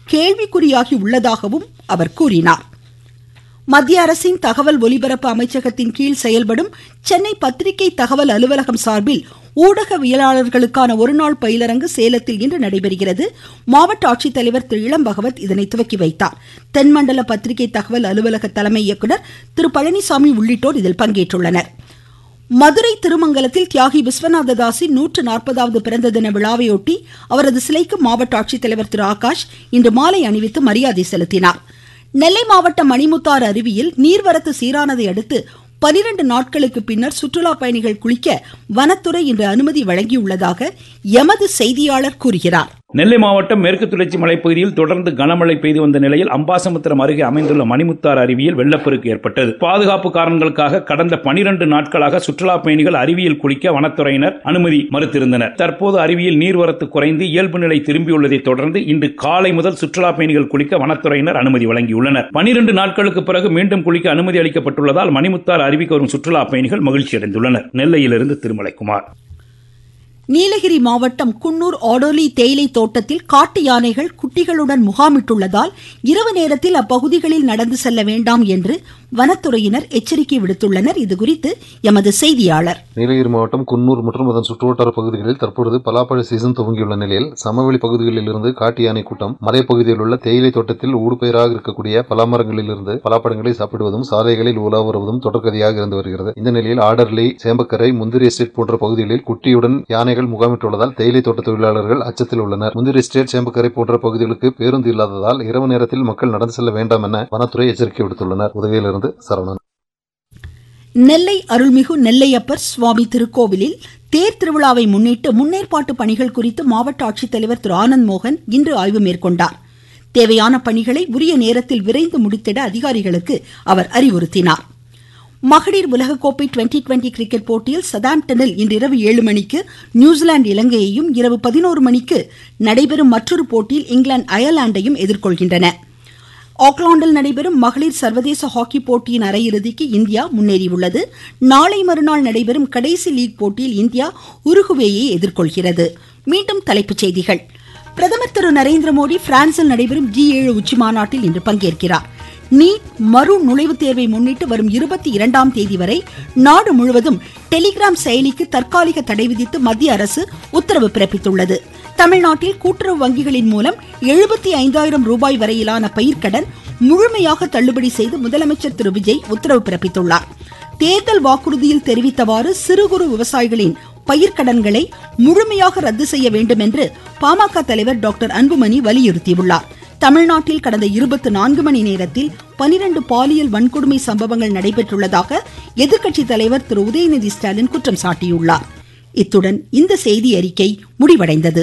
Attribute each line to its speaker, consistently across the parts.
Speaker 1: கேள்விக்குறியாகி உள்ளதாகவும் அவர் கூறினார் மத்திய அரசின் தகவல் ஒலிபரப்பு அமைச்சகத்தின் கீழ் செயல்படும் சென்னை பத்திரிகை தகவல் அலுவலகம் சார்பில் ஊடகவியலாளர்களுக்கான ஒருநாள் பயிலரங்கு சேலத்தில் இன்று நடைபெறுகிறது மாவட்ட ஆட்சித்தலைவர் திரு இளம் பகவத் இதனை துவக்கி வைத்தார் தென்மண்டல பத்திரிகை தகவல் அலுவலக தலைமை இயக்குநர் திரு பழனிசாமி உள்ளிட்டோர் இதில் பங்கேற்றுள்ளனர் மதுரை திருமங்கலத்தில் தியாகி விஸ்வநாததாஸின் நூற்று நாற்பதாவது பிறந்த தின விழாவையொட்டி அவரது சிலைக்கு மாவட்ட ஆட்சித்தலைவர் திரு ஆகாஷ் இன்று மாலை அணிவித்து மரியாதை செலுத்தினார் நெல்லை மாவட்டம் மணிமுத்தாறு அருவியில் நீர்வரத்து சீரானதை அடுத்து பனிரெண்டு நாட்களுக்கு பின்னர் சுற்றுலா பயணிகள் குளிக்க வனத்துறை இன்று அனுமதி வழங்கியுள்ளதாக எமது செய்தியாளர் கூறுகிறார்
Speaker 2: நெல்லை மாவட்டம் மேற்கு தொடர்ச்சி மலைப்பகுதியில் தொடர்ந்து கனமழை பெய்து வந்த நிலையில் அம்பாசமுத்திரம் அருகே அமைந்துள்ள மணிமுத்தார் அருவியில் வெள்ளப்பெருக்கு ஏற்பட்டது பாதுகாப்பு காரணங்களுக்காக கடந்த பனிரெண்டு நாட்களாக சுற்றுலா பயணிகள் அருவியில் குளிக்க வனத்துறையினர் அனுமதி மறுத்திருந்தனர் தற்போது அருவியில் நீர்வரத்து குறைந்து இயல்பு நிலை திரும்பியுள்ளதை தொடர்ந்து இன்று காலை முதல் சுற்றுலா பயணிகள் குளிக்க வனத்துறையினர் அனுமதி வழங்கியுள்ளனர் பனிரெண்டு நாட்களுக்கு பிறகு மீண்டும் குளிக்க அனுமதி அளிக்கப்பட்டுள்ளதால் மணிமுத்தார் அருவிக்கு வரும் சுற்றுலா பயணிகள் மகிழ்ச்சி அடைந்துள்ளனர் நெல்லையிலிருந்து திருமலைக்குமார்
Speaker 1: நீலகிரி மாவட்டம் குன்னூர் ஆடோலி தேயிலை தோட்டத்தில் காட்டு யானைகள் குட்டிகளுடன் முகாமிட்டுள்ளதால் இரவு நேரத்தில் அப்பகுதிகளில் நடந்து செல்ல வேண்டாம் என்று வனத்துறையினர் எச்சரிக்கை விடுத்துள்ளனர் இதுகுறித்து எமது செய்தியாளர்
Speaker 3: நீலகிரி மாவட்டம் குன்னூர் மற்றும் அதன் சுற்றுவட்டார பகுதிகளில் தற்பொழுது பலாப்பழ சீசன் துவங்கியுள்ள நிலையில் சமவெளி பகுதிகளில் இருந்து காட்டு யானை கூட்டம் மலைப்பகுதியில் உள்ள தேயிலை தோட்டத்தில் ஊடுபயிராக இருக்கக்கூடிய பலாமரங்களில் இருந்து பலாப்பழங்களை சாப்பிடுவதும் சாலைகளில் உலா வருவதும் தொடர்கதையாக இருந்து வருகிறது இந்த நிலையில் ஆடர்லி சேம்பக்கரை முந்திரி எஸ்டேட் போன்ற பகுதிகளில் குட்டியுடன் யானைகள் முகாமிட்டுள்ளதால் தேயிலை தோட்ட தொழிலாளர்கள் அச்சத்தில் உள்ளனர் முந்திரி எஸ்டேட் சேம்பக்கரை போன்ற பகுதிகளுக்கு பேருந்து இல்லாததால் இரவு நேரத்தில் மக்கள் நடந்து செல்ல வேண்டாம் என வனத்துறை எச்சரிக்கை விடுத்துள்ளனர் உதவியிலிருந்து சரவணன்
Speaker 1: நெல்லை அருள்மிகு நெல்லையப்பர் சுவாமி திருக்கோவிலில் தேர் திருவிழாவை முன்னிட்டு முன்னேற்பாட்டு பணிகள் குறித்து மாவட்ட ஆட்சித்தலைவர் திரு ஆனந்த் மோகன் இன்று ஆய்வு மேற்கொண்டார் தேவையான பணிகளை உரிய நேரத்தில் விரைந்து முடித்திட அதிகாரிகளுக்கு அவர் அறிவுறுத்தினார் மகளிர் உலகக்கோப்பை டுவெண்டி டுவெண்டி கிரிக்கெட் போட்டியில் சதாம்டனில் இன்று இரவு ஏழு மணிக்கு நியூசிலாந்து இலங்கையையும் இரவு பதினோரு மணிக்கு நடைபெறும் மற்றொரு போட்டியில் இங்கிலாந்து அயர்லாந்தையும் எதிர்கொள்கின்றன ஆக்லாந்தில் நடைபெறும் மகளிர் சர்வதேச ஹாக்கி போட்டியின் அரையிறுதிக்கு இந்தியா முன்னேறியுள்ளது நாளை மறுநாள் நடைபெறும் கடைசி லீக் போட்டியில் இந்தியா உருகுவேயை எதிர்கொள்கிறது மீண்டும் தலைப்புச் செய்திகள் பிரதமர் திரு நரேந்திர மோடி பிரான்சில் நடைபெறும் ஜி ஏழு உச்சி மாநாட்டில் இன்று பங்கேற்கிறார் நீட் மறு நுழைவுத் தேர்வை முன்னிட்டு வரும் இருபத்தி இரண்டாம் தேதி வரை நாடு முழுவதும் டெலிகிராம் செயலிக்கு தற்காலிக தடை விதித்து மத்திய அரசு உத்தரவு பிறப்பித்துள்ளது தமிழ்நாட்டில் கூட்டுறவு வங்கிகளின் மூலம் எழுபத்தி ஐந்தாயிரம் ரூபாய் வரையிலான பயிர்க்கடன் முழுமையாக தள்ளுபடி செய்து முதலமைச்சர் திரு விஜய் உத்தரவு பிறப்பித்துள்ளார் தேர்தல் வாக்குறுதியில் தெரிவித்தவாறு சிறு குறு விவசாயிகளின் பயிர்க்கடன்களை முழுமையாக ரத்து செய்ய வேண்டும் என்று பாமக தலைவர் டாக்டர் அன்புமணி வலியுறுத்தியுள்ளார் தமிழ்நாட்டில் கடந்த இருபத்தி நான்கு மணி நேரத்தில் பனிரெண்டு பாலியல் வன்கொடுமை சம்பவங்கள் நடைபெற்றுள்ளதாக எதிர்க்கட்சி தலைவர் திரு உதயநிதி ஸ்டாலின் குற்றம் சாட்டியுள்ளார் இத்துடன் இந்த செய்தி அறிக்கை முடிவடைந்தது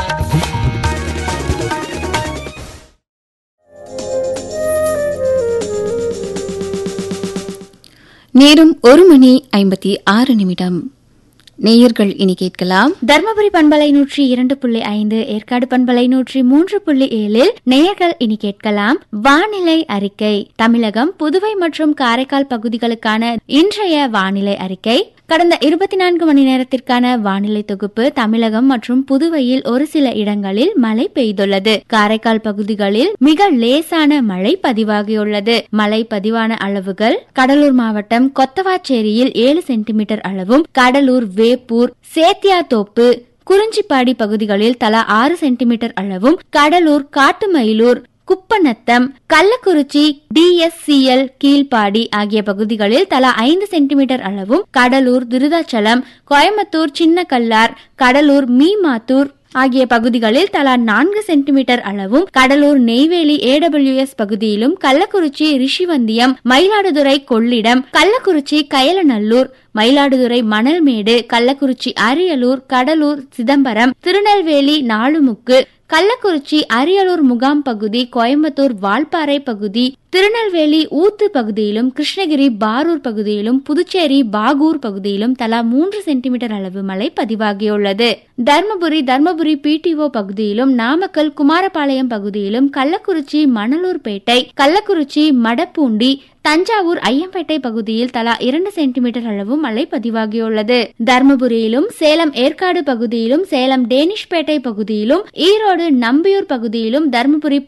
Speaker 4: நேரம் ஒரு மணி ஐம்பத்தி ஆறு நிமிடம் நேயர்கள் இனி கேட்கலாம்
Speaker 5: தர்மபுரி பண்பலை நூற்றி இரண்டு புள்ளி ஐந்து ஏற்காடு பண்பலை நூற்றி மூன்று புள்ளி ஏழில் நேயர்கள் இனி கேட்கலாம் வானிலை அறிக்கை தமிழகம் புதுவை மற்றும் காரைக்கால் பகுதிகளுக்கான இன்றைய வானிலை அறிக்கை கடந்த இருபத்தி நான்கு மணி நேரத்திற்கான வானிலை தொகுப்பு தமிழகம் மற்றும் புதுவையில் ஒரு சில இடங்களில் மழை பெய்துள்ளது காரைக்கால் பகுதிகளில் மிக லேசான மழை பதிவாகியுள்ளது மழை பதிவான அளவுகள் கடலூர் மாவட்டம் கொத்தவாச்சேரியில் ஏழு சென்டிமீட்டர் அளவும் கடலூர் வேப்பூர் சேத்தியாத்தோப்பு குறிஞ்சிப்பாடி பகுதிகளில் தலா ஆறு சென்டிமீட்டர் அளவும் கடலூர் காட்டுமயிலூர் குப்பநத்தம் கள்ளக்குறிச்சி டிஎஸ்சிஎல் கீழ்பாடி ஆகிய பகுதிகளில் தலா ஐந்து சென்டிமீட்டர் அளவும் கடலூர் திருதாச்சலம் கோயம்புத்தூர் சின்னக்கல்லார் கடலூர் மீமாத்தூர் ஆகிய பகுதிகளில் தலா நான்கு சென்டிமீட்டர் அளவும் கடலூர் நெய்வேலி ஏடபிள்யூஎஸ் பகுதியிலும் கள்ளக்குறிச்சி ரிஷிவந்தியம் மயிலாடுதுறை கொள்ளிடம் கள்ளக்குறிச்சி கயலநல்லூர் மயிலாடுதுறை மணல்மேடு கள்ளக்குறிச்சி அரியலூர் கடலூர் சிதம்பரம் திருநெல்வேலி நாலுமுக்கு கள்ளக்குறிச்சி அரியலூர் முகாம் பகுதி கோயம்புத்தூர் வால்பாறை பகுதி திருநெல்வேலி ஊத்து பகுதியிலும் கிருஷ்ணகிரி பாரூர் பகுதியிலும் புதுச்சேரி பாகூர் பகுதியிலும் தலா மூன்று சென்டிமீட்டர் அளவு மழை பதிவாகியுள்ளது தர்மபுரி தர்மபுரி பிடிஓ பகுதியிலும் நாமக்கல் குமாரபாளையம் பகுதியிலும் கள்ளக்குறிச்சி மணலூர்பேட்டை கள்ளக்குறிச்சி மடப்பூண்டி தஞ்சாவூர் ஐயம்பேட்டை பகுதியில் தலா இரண்டு சென்டிமீட்டர் அளவு மழை பதிவாகியுள்ளது தர்மபுரியிலும் சேலம் ஏற்காடு பகுதியிலும் சேலம் டேனிஷ்பேட்டை பகுதியிலும் ஈரோடு நம்பியூர் பகுதியிலும் தர்மபுரி